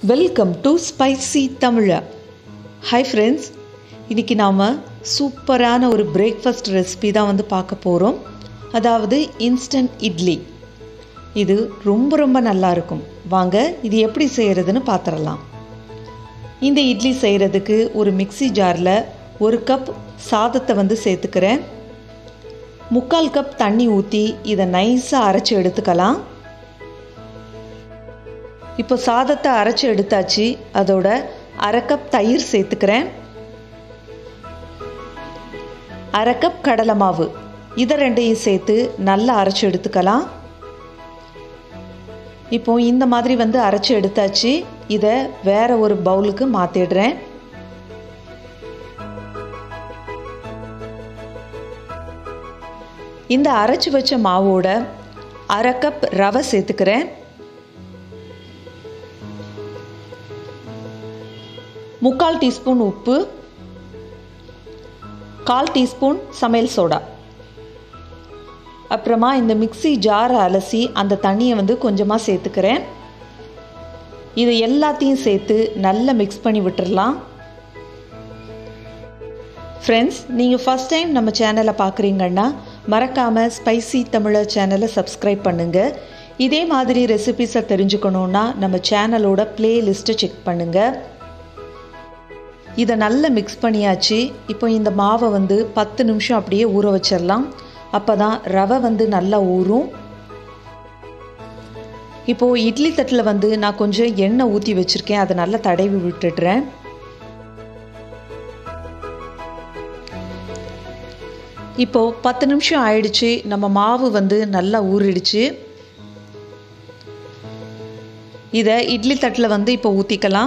welcome to spicy தமிழா hi friends இன்றைக்கி நாம் சூப்பரான ஒரு பிரேக்ஃபாஸ்ட் ரெசிபி தான் வந்து பார்க்க போகிறோம் அதாவது இன்ஸ்டன்ட் இட்லி இது ரொம்ப ரொம்ப நல்லா இருக்கும் வாங்க இது எப்படி செய்கிறதுன்னு பார்த்துடலாம் இந்த இட்லி செய்கிறதுக்கு ஒரு மிக்ஸி ஜாரில் ஒரு கப் சாதத்தை வந்து சேர்த்துக்கிறேன் முக்கால் கப் தண்ணி ஊற்றி இதை நைஸாக அரைச்சி எடுத்துக்கலாம் இப்போ சாதத்தை அரைச்சி எடுத்தாச்சு அதோட அரை கப் தயிர் சேர்த்துக்கிறேன் அரை கப் கடலை மாவு இதை ரெண்டையும் சேர்த்து நல்லா அரைச்சி எடுத்துக்கலாம் இப்போ இந்த மாதிரி வந்து அரைச்சி எடுத்தாச்சு இதை வேற ஒரு பவுலுக்கு மாற்றிடுறேன் இந்த அரைச்சி வச்ச மாவோட அரை கப் ரவை சேர்த்துக்கிறேன் முக்கால் டீஸ்பூன் உப்பு கால் டீஸ்பூன் சமையல் சோடா அப்புறமா இந்த மிக்சி ஜாரை அலசி அந்த தண்ணியை வந்து கொஞ்சமாக சேர்த்துக்கிறேன் இது எல்லாத்தையும் சேர்த்து நல்லா மிக்ஸ் பண்ணி விட்டுடலாம் ஃப்ரெண்ட்ஸ் நீங்கள் ஃபஸ்ட் டைம் நம்ம சேனலை பார்க்குறீங்கன்னா மறக்காமல் ஸ்பைசி தமிழர் சேனலை சப்ஸ்கிரைப் பண்ணுங்கள் இதே மாதிரி ரெசிபிஸை தெரிஞ்சுக்கணுன்னா நம்ம சேனலோட ப்ளேலிஸ்ட்டை செக் பண்ணுங்கள் இதை நல்லா மிக்ஸ் பண்ணியாச்சு இப்போ இந்த மாவை வந்து பத்து நிமிஷம் அப்படியே ஊற வச்சிடலாம் அப்போ தான் ரவை வந்து நல்லா ஊறும் இப்போது இட்லி தட்டில் வந்து நான் கொஞ்சம் எண்ணெய் ஊற்றி வச்சுருக்கேன் அதை நல்லா தடவி விட்டுடுறேன் இப்போது பத்து நிமிஷம் ஆயிடுச்சு நம்ம மாவு வந்து நல்லா ஊறிடுச்சு இதை இட்லி தட்டில் வந்து இப்போ ஊற்றிக்கலாம்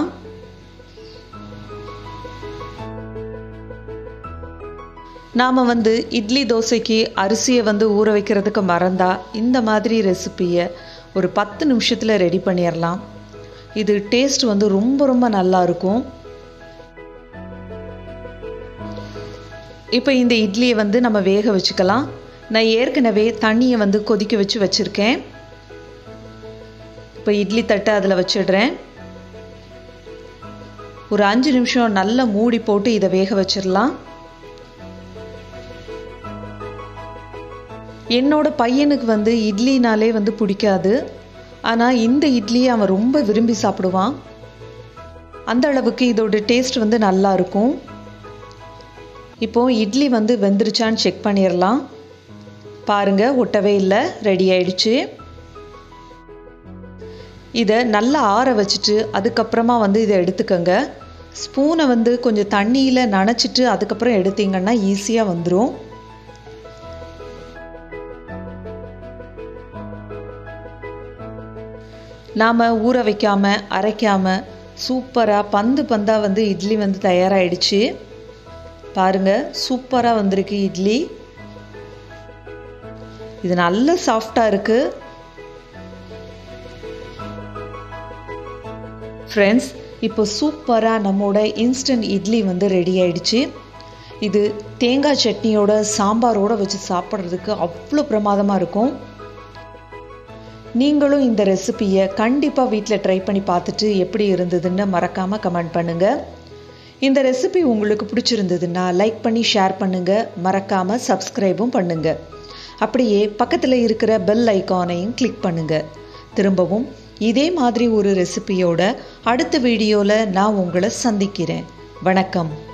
நாம் வந்து இட்லி தோசைக்கு அரிசியை வந்து ஊற வைக்கிறதுக்கு மறந்தா இந்த மாதிரி ரெசிப்பியை ஒரு பத்து நிமிஷத்தில் ரெடி பண்ணிடலாம் இது டேஸ்ட் வந்து ரொம்ப ரொம்ப நல்லா இருக்கும் இப்போ இந்த இட்லியை வந்து நம்ம வேக வச்சுக்கலாம் நான் ஏற்கனவே தண்ணியை வந்து கொதிக்க வச்சு வச்சுருக்கேன் இப்போ இட்லி தட்டை அதில் வச்சிடுறேன் ஒரு அஞ்சு நிமிஷம் நல்லா மூடி போட்டு இதை வேக வச்சிடலாம் என்னோட பையனுக்கு வந்து இட்லினாலே வந்து பிடிக்காது ஆனால் இந்த இட்லியை அவன் ரொம்ப விரும்பி சாப்பிடுவான் அந்த அளவுக்கு இதோட டேஸ்ட் வந்து நல்லா இருக்கும் இப்போது இட்லி வந்து வெந்துருச்சான்னு செக் பண்ணிடலாம் பாருங்கள் ஒட்டவே இல்லை ரெடி ஆயிடுச்சு இதை நல்லா ஆற வச்சுட்டு அதுக்கப்புறமா வந்து இதை எடுத்துக்கோங்க ஸ்பூனை வந்து கொஞ்சம் தண்ணியில் நனைச்சிட்டு அதுக்கப்புறம் எடுத்தீங்கன்னா ஈஸியாக வந்துடும் நாம் ஊற வைக்காமல் அரைக்காமல் சூப்பராக பந்து பந்தாக வந்து இட்லி வந்து தயாராகிடுச்சு பாருங்கள் சூப்பராக வந்திருக்கு இட்லி இது நல்ல சாஃப்டாக இருக்குது ஃப்ரெண்ட்ஸ் இப்போ சூப்பராக நம்மளோட இன்ஸ்டன்ட் இட்லி வந்து ரெடி ஆயிடுச்சு இது தேங்காய் சட்னியோட சாம்பாரோடு வச்சு சாப்பிட்றதுக்கு அவ்வளோ பிரமாதமாக இருக்கும் நீங்களும் இந்த ரெசிப்பியை கண்டிப்பாக வீட்டில் ட்ரை பண்ணி பார்த்துட்டு எப்படி இருந்ததுன்னு மறக்காமல் கமெண்ட் பண்ணுங்கள் இந்த ரெசிபி உங்களுக்கு பிடிச்சிருந்ததுன்னா லைக் பண்ணி ஷேர் பண்ணுங்கள் மறக்காமல் சப்ஸ்கிரைபும் பண்ணுங்கள் அப்படியே பக்கத்தில் இருக்கிற பெல் ஐக்கானையும் கிளிக் பண்ணுங்கள் திரும்பவும் இதே மாதிரி ஒரு ரெசிபியோட அடுத்த வீடியோவில் நான் உங்களை சந்திக்கிறேன் வணக்கம்